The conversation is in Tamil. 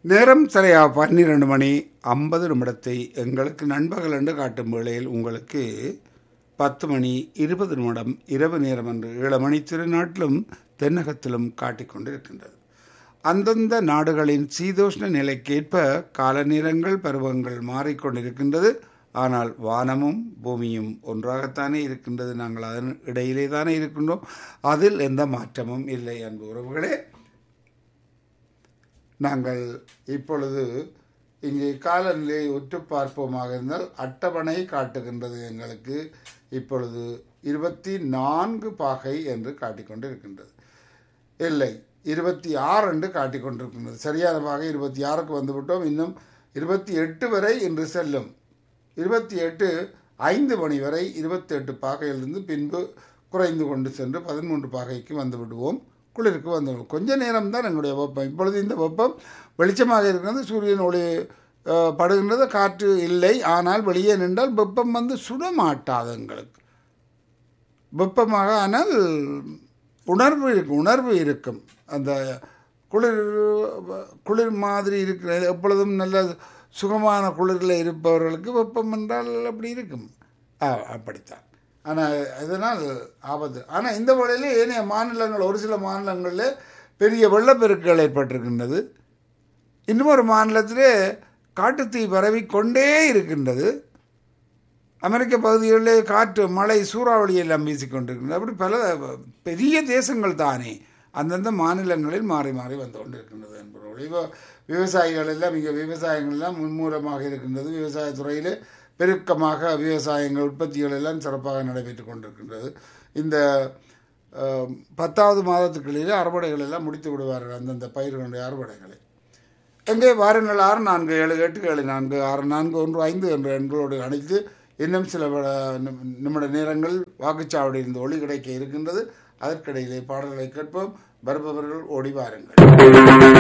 நேரம் சரியா பன்னிரண்டு மணி ஐம்பது நிமிடத்தை எங்களுக்கு நண்பகல் என்று காட்டும் வேளையில் உங்களுக்கு பத்து மணி இருபது நிமிடம் இரவு நேரம் என்று ஏழு மணி திருநாட்டிலும் தென்னகத்திலும் காட்டிக் கொண்டிருக்கின்றது அந்தந்த நாடுகளின் சீதோஷ்ண நிலைக்கேற்ப கால நேரங்கள் பருவங்கள் மாறிக்கொண்டிருக்கின்றது ஆனால் வானமும் பூமியும் ஒன்றாகத்தானே இருக்கின்றது நாங்கள் அதன் இடையிலே தானே இருக்கின்றோம் அதில் எந்த மாற்றமும் இல்லை அன்பு உறவுகளே நாங்கள் இப்பொழுது இங்கே காலநிலையை உற்று பார்ப்போமாக இருந்தால் அட்டவணை காட்டுகின்றது எங்களுக்கு இப்பொழுது இருபத்தி நான்கு பாகை என்று காட்டிக்கொண்டு இருக்கின்றது இல்லை இருபத்தி ஆறு என்று காட்டிக்கொண்டிருக்கின்றது சரியான பாகை இருபத்தி ஆறுக்கு வந்துவிட்டோம் இன்னும் இருபத்தி எட்டு வரை இன்று செல்லும் இருபத்தி எட்டு ஐந்து மணி வரை இருபத்தி எட்டு பாகையிலிருந்து பின்பு குறைந்து கொண்டு சென்று பதிமூன்று பாகைக்கு வந்து விடுவோம் குளிருக்கு வந்து கொஞ்ச நேரம் தான் எங்களுடைய வெப்பம் இப்பொழுது இந்த வெப்பம் வெளிச்சமாக இருக்கிறது சூரியன் ஒளி அஹ், படுகின்றது காற்று இல்லை ஆனால் வெளியே நின்றால் வெப்பம் வந்து சுட மாட்டாது எங்களுக்கு வெப்பமாக ஆனால் உணர்வு இருக்கும் உணர்வு இருக்கும் அந்த குளிர் குளிர் மாதிரி இருக்கிற எப்பொழுதும் நல்ல சுகமான குளிரில் இருப்பவர்களுக்கு வெப்பம் என்றால் அப்படி இருக்கும் ஆ, அப்படித்தான் ஆனால் இதனால் ஆபத்து ஆனால் இந்த வேளையில் ஏனைய மாநிலங்கள் ஒரு சில மாநிலங்களில் பெரிய வெள்ளப்பெருக்குகள் ஏற்பட்டிருக்கின்றது இன்னும் ஒரு மாநிலத்திலே காட்டுத்தீ பரவி கொண்டே இருக்கின்றது அமெரிக்க பகுதிகளிலே காற்று மழை சூறாவளி எல்லாம் வீசிக்கொண்டிருக்கின்றது அப்படி பல பெரிய தேசங்கள் தானே அந்தந்த மாநிலங்களில் மாறி மாறி வந்து கொண்டிருக்கின்றது என்பவர்கள் இப்போ விவசாயிகள் எல்லாம் இங்கே விவசாயங்கள் எல்லாம் முன்மூலமாக இருக்கின்றது விவசாயத்துறையில் பெருக்கமாக விவசாயங்கள் உற்பத்திகள் எல்லாம் சிறப்பாக நடைபெற்று கொண்டிருக்கின்றது இந்த அஹ், பத்தாவது மாதத்துக்குள்ளே அறுவடைகள் எல்லாம் முடித்து விடுவார்கள் அந்தந்த பயிர்களுடைய அறுவடைகளை எங்கே வாருங்கள் ஆறு நான்கு ஏழு எட்டு ஏழு நான்கு ஆறு நான்கு ஒன்று ஐந்து என்ற எண்களோடு அணைத்து இன்னும் சில வ- நிமி- நிமிட நேரங்கள் வாக்குச்சாவடியிலிருந்து ஒளி கிடைக்க இருக்கின்றது அதற்கிடையிலே பாடல்களை கேட்போம் வருபவர்கள் ஓடி வாருங்கள்